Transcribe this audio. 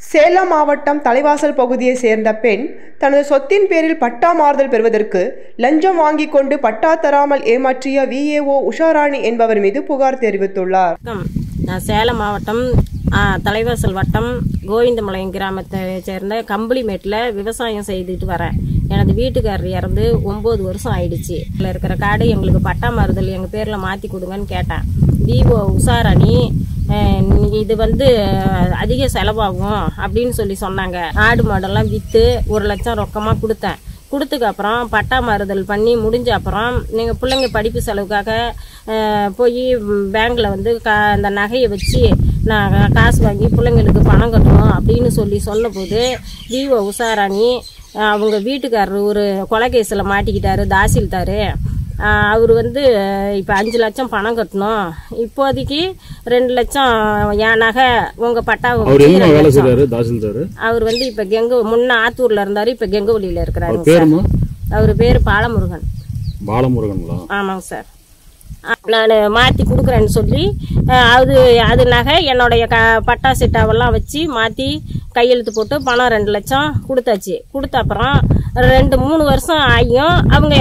சேலம் மாவட்டம் தலைவாசல் பகுதியை சேர்ந்த பெண் தனது சொத்தின் பேரில் பட்டா மாறுதல் பெறுவதற்கு லஞ்சம் வாங்கிக் கொண்டு பட்டா தராமல் ஏமாற்றிய விஏஓ உஷாராணி என்பவர் மீது புகார் தெரிவித்துள்ளார் வணக்கம் நான் சேலம் மாவட்டம் ஆ, தலைவாசல் வட்டம் கோவிந்தமலையம் கிராமத்தை சேர்ந்த கம்பளிமேட்டில் விவசாயம் செய்துட்டு வரேன் எனது வீட்டுக்காரர் இறந்து ஒம்பது வருஷம் ஆயிடுச்சு இதில் இருக்கிற காடு எங்களுக்கு பட்டா மாறுதல் எங்கள் பேரில் மாற்றி கொடுங்கன்னு கேட்டேன் விவோ உஷாரணி அஹ், இது வந்து அஹ், அதிக செலவாகும் அப்படின்னு சொல்லி சொன்னாங்க ஆடு மாடெல்லாம் விற்று ஒரு லட்சம் ரொக்கமாக கொடுத்தேன் கொடுத்துக்கு அப்புறம் பட்டா மாறுதல் பண்ணி முடிஞ்ச அப்புறம் நீங்கள் பிள்ளைங்க படிப்பு செலவுக்காக அஹ், போய் பேங்க்கில் வந்து கா அந்த நகையை வச்சு நான் காசு வாங்கி பிள்ளைங்களுக்கு பணம் கட்டணும் அப்படின்னு சொல்லி சொன்னபோது விவோ உஷாராணி அஹ், அவங்க வீட்டுக்காரர் ஒரு கொலை கேஸில் மாட்டிக்கிட்டாரு தாசில்தார் அவர் வந்து இப்போ அஞ்சு லட்சம் பணம் கட்டணும் இப்போதைக்கு ரெண்டு லட்சம் என் நகை உங்கள் பட்டாவை அவர் வச்சு எங்க ரெண்டு வேலை லட்சம். செய்றாரு தாசில்தார் அவர் வந்து இப்ப கெங்க முன்ன ஆத்தூர்ல இருந்தாரு இப்ப கெங்கவழியில இருக்கிறாருங்க சார் பேருமா அவர் பேரு பாலமுருகன் பாலமுருகன்களா ஆமாங்க சார் நான் மாற்றி கொடுக்குறேன்னு சொல்லி அஹ், அது அது நகை என்னுடைய க பட்டா சிட்டாவெல்லாம் வச்சு மாற்றி கையெழுத்து போட்டு பணம் ரெண்டு லட்சம் கொடுத்தாச்சு கொடுத்த அப்புறம் ரெண்டு மூணு வருஷம் ஆகியும் அவங்க